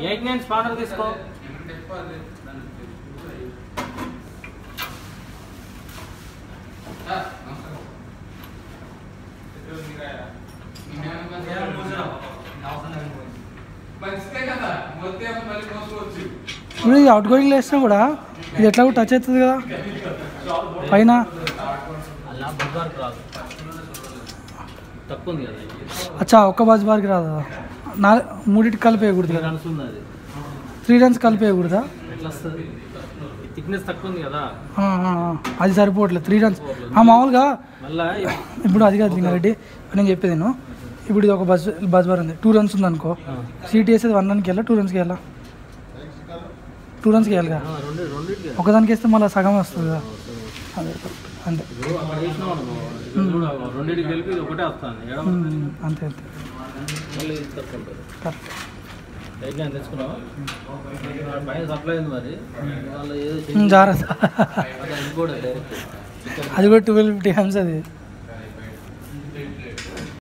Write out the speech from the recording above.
Eight nine spanner తీసుకో మంచిదే కదా మొత్తం మళ్ళీ మోసుకోవచ్చు ఇప్పుడు ఇది అవుట్ గోయింగ్ వేసినా కూడా ఇది ఎట్లా కూడా టచ్ అవుతుంది కదా పైన అలా బుధవారికి రాదు తక్కువ ఉంది కదా ఇది. అచ్చా ఒక్క బస్ బార్కి రాదా నా మూడింటికి కలిపి వేయకూడదు త్రీ కదా రన్స్ ఉంది అది త్రీ రన్స్ కలిపి వేయకూడదా ఎట్లా వస్తుంది థిక్నెస్ తక్కువ ఉంది కదా ఆ, ఆ, ఆ. అది సరిపోవట్లేదు త్రీ రన్స్ ఆ మామూలుగా మళ్ళా ఇప్పుడు అది కాదు లింగారెడ్డి నేను చెప్పేది నేను ఇప్పుడు ఇది ఒక బస్ బస్ బార్ ఉంది టూ రన్స్ ఉంది అనుకో సీట్ వేసేది వన్ రన్కి వెళ్ళా టూ రన్స్కి వెళ్ళా టూ రన్స్కి వెళ్ళాలి కదా రెండు రెండింటికి ఒకదానికి వేస్తే మళ్ళీ సగం వస్తుంది కదా అదే correct. అంతే ఇప్పుడు అక్కడ వేసినావు అనుకో ఇక్కడ కూడా రెండింటికి కలిపి ఇది ఒకటే వస్తుంది ఎడమ ఉమ్, అంతే అంతే మళ్ళీ ఇది తక్కువ ఉంటుంది కరెక్ట్ ఎయిట్ నైన్ తెచ్చుకున్నావు పైన సప్లై ఉంది మరి వాళ్ళు ఏదో జాగ్రత్త అది కూడా డైరెక్ట్ అది కూడా ట్వెల్వ్ ఫిఫ్టీ హెమ్స్ అది